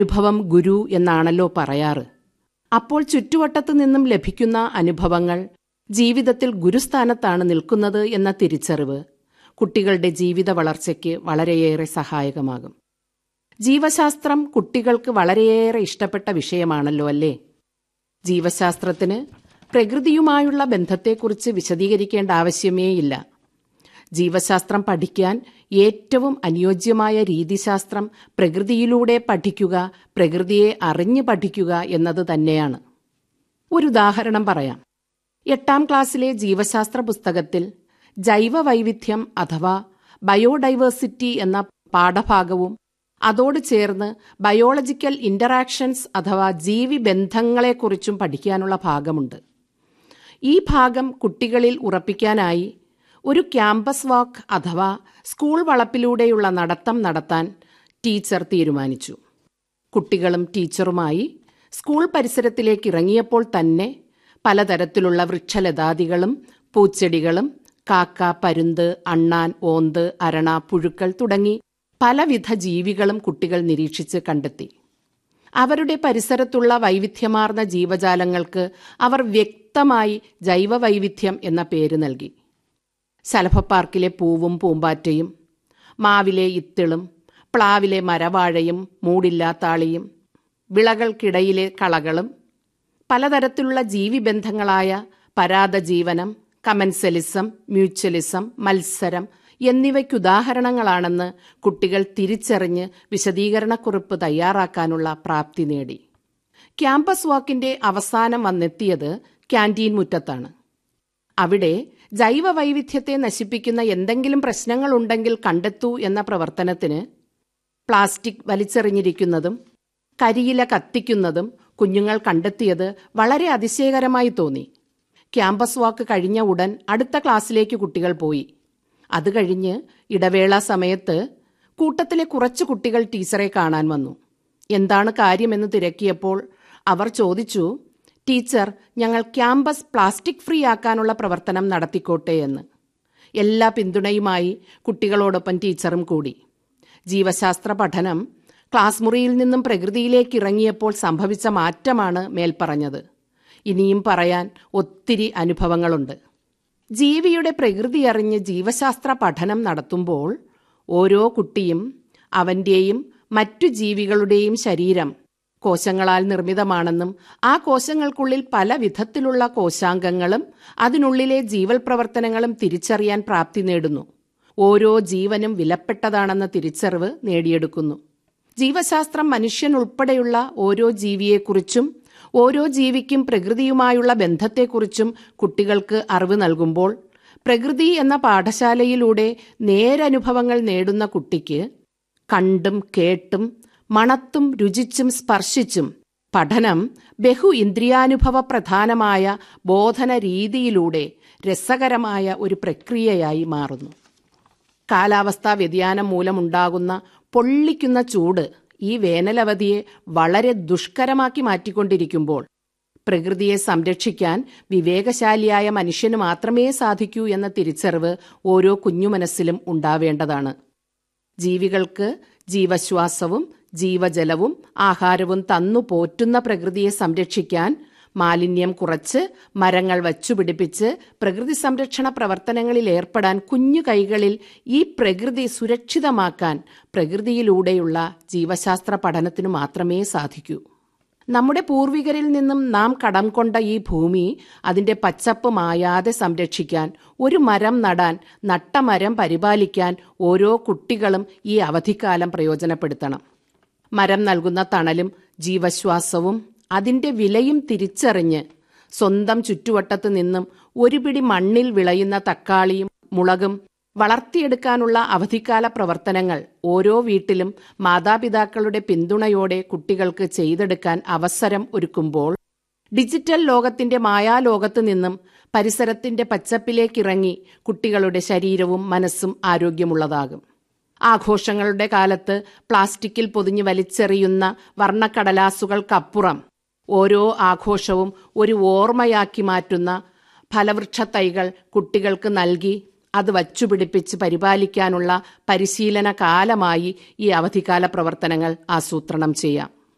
അനുഭവം ഗുരു എന്നാണല്ലോ പറയാറ് അപ്പോൾ ചുറ്റുവട്ടത്തു നിന്നും ലഭിക്കുന്ന അനുഭവങ്ങൾ ജീവിതത്തിൽ ഗുരുസ്ഥാനത്താണ് നിൽക്കുന്നത് എന്ന തിരിച്ചറിവ് കുട്ടികളുടെ ജീവിത വളർച്ചയ്ക്ക് വളരെയേറെ സഹായകമാകും ജീവശാസ്ത്രം കുട്ടികൾക്ക് വളരെയേറെ ഇഷ്ടപ്പെട്ട വിഷയമാണല്ലോ അല്ലേ ജീവശാസ്ത്രത്തിന് പ്രകൃതിയുമായുള്ള ബന്ധത്തെക്കുറിച്ച് വിശദീകരിക്കേണ്ട ആവശ്യമേയില്ല ജീവശാസ്ത്രം പഠിക്കാൻ ഏറ്റവും അനുയോജ്യമായ രീതിശാസ്ത്രം പ്രകൃതിയിലൂടെ പഠിക്കുക പ്രകൃതിയെ അറിഞ്ഞു പഠിക്കുക എന്നത് തന്നെയാണ് ഒരു ഉദാഹരണം പറയാം എട്ടാം ക്ലാസ്സിലെ ജീവശാസ്ത്ര പുസ്തകത്തിൽ ജൈവ വൈവിധ്യം അഥവാ ബയോഡൈവേഴ്സിറ്റി എന്ന പാഠഭാഗവും അതോട് ചേർന്ന് ബയോളജിക്കൽ ഇന്ററാക്ഷൻസ് അഥവാ ജീവി ബന്ധങ്ങളെക്കുറിച്ചും പഠിക്കാനുള്ള ഭാഗമുണ്ട് ഈ ഭാഗം കുട്ടികളിൽ ഉറപ്പിക്കാനായി ഒരു ക്യാമ്പസ് വാക്ക് അഥവാ സ്കൂൾ വളപ്പിലൂടെയുള്ള നടത്തം നടത്താൻ ടീച്ചർ തീരുമാനിച്ചു കുട്ടികളും ടീച്ചറുമായി സ്കൂൾ പരിസരത്തിലേക്ക് ഇറങ്ങിയപ്പോൾ തന്നെ പലതരത്തിലുള്ള വൃക്ഷലതാദികളും പൂച്ചെടികളും കാക്ക പരുന്ത് അണ്ണാൻ ഓന്ത് അരണ പുഴുക്കൾ തുടങ്ങി പലവിധ ജീവികളും കുട്ടികൾ നിരീക്ഷിച്ച് കണ്ടെത്തി അവരുടെ പരിസരത്തുള്ള വൈവിധ്യമാർന്ന ജീവജാലങ്ങൾക്ക് അവർ വ്യക്തമായി ജൈവവൈവിധ്യം എന്ന പേര് നൽകി ശലഭപ്പാർക്കിലെ പൂവും പൂമ്പാറ്റയും മാവിലെ ഇത്തിളും പ്ലാവിലെ മരവാഴയും മൂടില്ലാത്താളിയും വിളകൾക്കിടയിലെ കളകളും പലതരത്തിലുള്ള ജീവിബന്ധങ്ങളായ പരാതജീവനം കമൻസലിസം മ്യൂച്വലിസം മത്സരം എന്നിവയ്ക്കുദാഹരണങ്ങളാണെന്ന് കുട്ടികൾ തിരിച്ചറിഞ്ഞ് വിശദീകരണക്കുറിപ്പ് തയ്യാറാക്കാനുള്ള പ്രാപ്തി നേടി ക്യാമ്പസ് വാക്കിന്റെ അവസാനം വന്നെത്തിയത് ക്യാൻറ്റീൻ മുറ്റത്താണ് അവിടെ ജൈവ വൈവിധ്യത്തെ നശിപ്പിക്കുന്ന എന്തെങ്കിലും പ്രശ്നങ്ങളുണ്ടെങ്കിൽ കണ്ടെത്തൂ എന്ന പ്രവർത്തനത്തിന് പ്ലാസ്റ്റിക് വലിച്ചെറിഞ്ഞിരിക്കുന്നതും കരിയില കത്തിക്കുന്നതും കുഞ്ഞുങ്ങൾ കണ്ടെത്തിയത് വളരെ അതിശയകരമായി തോന്നി ക്യാമ്പസ് വാക്ക് കഴിഞ്ഞ ഉടൻ അടുത്ത ക്ലാസ്സിലേക്ക് കുട്ടികൾ പോയി അത് കഴിഞ്ഞ് ഇടവേള സമയത്ത് കൂട്ടത്തിലെ കുറച്ച് കുട്ടികൾ ടീച്ചറെ കാണാൻ വന്നു എന്താണ് കാര്യമെന്ന് തിരക്കിയപ്പോൾ അവർ ചോദിച്ചു ടീച്ചർ ഞങ്ങൾ ക്യാമ്പസ് പ്ലാസ്റ്റിക് ഫ്രീ ആക്കാനുള്ള പ്രവർത്തനം നടത്തിക്കോട്ടെ എന്ന് എല്ലാ പിന്തുണയുമായി കുട്ടികളോടൊപ്പം ടീച്ചറും കൂടി ജീവശാസ്ത്ര പഠനം ക്ലാസ് മുറിയിൽ നിന്നും പ്രകൃതിയിലേക്ക് ഇറങ്ങിയപ്പോൾ സംഭവിച്ച മാറ്റമാണ് മേൽപ്പറഞ്ഞത് ഇനിയും പറയാൻ ഒത്തിരി അനുഭവങ്ങളുണ്ട് ജീവിയുടെ പ്രകൃതി അറിഞ്ഞ് ജീവശാസ്ത്ര പഠനം നടത്തുമ്പോൾ ഓരോ കുട്ടിയും അവന്റെയും മറ്റു ജീവികളുടെയും ശരീരം കോശങ്ങളാൽ നിർമ്മിതമാണെന്നും ആ കോശങ്ങൾക്കുള്ളിൽ പല വിധത്തിലുള്ള കോശാംഗങ്ങളും അതിനുള്ളിലെ ജീവൽ പ്രവർത്തനങ്ങളും തിരിച്ചറിയാൻ പ്രാപ്തി നേടുന്നു ഓരോ ജീവനും വിലപ്പെട്ടതാണെന്ന തിരിച്ചറിവ് നേടിയെടുക്കുന്നു ജീവശാസ്ത്രം മനുഷ്യൻ ഉൾപ്പെടെയുള്ള ഓരോ ജീവിയെക്കുറിച്ചും ഓരോ ജീവിക്കും പ്രകൃതിയുമായുള്ള ബന്ധത്തെക്കുറിച്ചും കുട്ടികൾക്ക് അറിവ് നൽകുമ്പോൾ പ്രകൃതി എന്ന പാഠശാലയിലൂടെ നേരനുഭവങ്ങൾ നേടുന്ന കുട്ടിക്ക് കണ്ടും കേട്ടും മണത്തും രുചിച്ചും സ്പർശിച്ചും പഠനം ബഹു ഇന്ദ്രിയാനുഭവ പ്രധാനമായ ബോധന രീതിയിലൂടെ രസകരമായ ഒരു പ്രക്രിയയായി മാറുന്നു കാലാവസ്ഥാ വ്യതിയാനം മൂലമുണ്ടാകുന്ന പൊള്ളിക്കുന്ന ചൂട് ഈ വേനലവധിയെ വളരെ ദുഷ്കരമാക്കി മാറ്റിക്കൊണ്ടിരിക്കുമ്പോൾ പ്രകൃതിയെ സംരക്ഷിക്കാൻ വിവേകശാലിയായ മനുഷ്യന് മാത്രമേ സാധിക്കൂ എന്ന തിരിച്ചറിവ് ഓരോ കുഞ്ഞു മനസ്സിലും ഉണ്ടാവേണ്ടതാണ് ജീവികൾക്ക് ജീവശ്വാസവും ജീവജലവും ആഹാരവും തന്നു പോറ്റുന്ന പ്രകൃതിയെ സംരക്ഷിക്കാൻ മാലിന്യം കുറച്ച് മരങ്ങൾ വച്ചുപിടിപ്പിച്ച് പ്രകൃതി സംരക്ഷണ പ്രവർത്തനങ്ങളിൽ ഏർപ്പെടാൻ കുഞ്ഞു കൈകളിൽ ഈ പ്രകൃതി സുരക്ഷിതമാക്കാൻ പ്രകൃതിയിലൂടെയുള്ള ജീവശാസ്ത്ര പഠനത്തിനു മാത്രമേ സാധിക്കൂ നമ്മുടെ പൂർവികരിൽ നിന്നും നാം കടം കൊണ്ട ഈ ഭൂമി അതിന്റെ പച്ചപ്പ് മായാതെ സംരക്ഷിക്കാൻ ഒരു മരം നടാൻ നട്ട മരം പരിപാലിക്കാൻ ഓരോ കുട്ടികളും ഈ അവധിക്കാലം പ്രയോജനപ്പെടുത്തണം മരം നൽകുന്ന തണലും ജീവശ്വാസവും അതിന്റെ വിലയും തിരിച്ചറിഞ്ഞ് സ്വന്തം ചുറ്റുവട്ടത്ത് നിന്നും ഒരു പിടി മണ്ണിൽ വിളയുന്ന തക്കാളിയും മുളകും വളർത്തിയെടുക്കാനുള്ള അവധിക്കാല പ്രവർത്തനങ്ങൾ ഓരോ വീട്ടിലും മാതാപിതാക്കളുടെ പിന്തുണയോടെ കുട്ടികൾക്ക് ചെയ്തെടുക്കാൻ അവസരം ഒരുക്കുമ്പോൾ ഡിജിറ്റൽ ലോകത്തിന്റെ മായാലോകത്ത് നിന്നും പരിസരത്തിന്റെ പച്ചപ്പിലേക്കിറങ്ങി കുട്ടികളുടെ ശരീരവും മനസ്സും ആരോഗ്യമുള്ളതാകും ആഘോഷങ്ങളുടെ കാലത്ത് പ്ലാസ്റ്റിക്കിൽ പൊതിഞ്ഞു വലിച്ചെറിയുന്ന വർണ്ണക്കടലാസുകൾക്കപ്പുറം ഓരോ ആഘോഷവും ഒരു ഓർമ്മയാക്കി മാറ്റുന്ന ഫലവൃക്ഷ തൈകൾ കുട്ടികൾക്ക് നൽകി അത് വച്ചുപിടിപ്പിച്ച് പരിപാലിക്കാനുള്ള പരിശീലന കാലമായി ഈ അവധിക്കാല പ്രവർത്തനങ്ങൾ ആസൂത്രണം ചെയ്യാം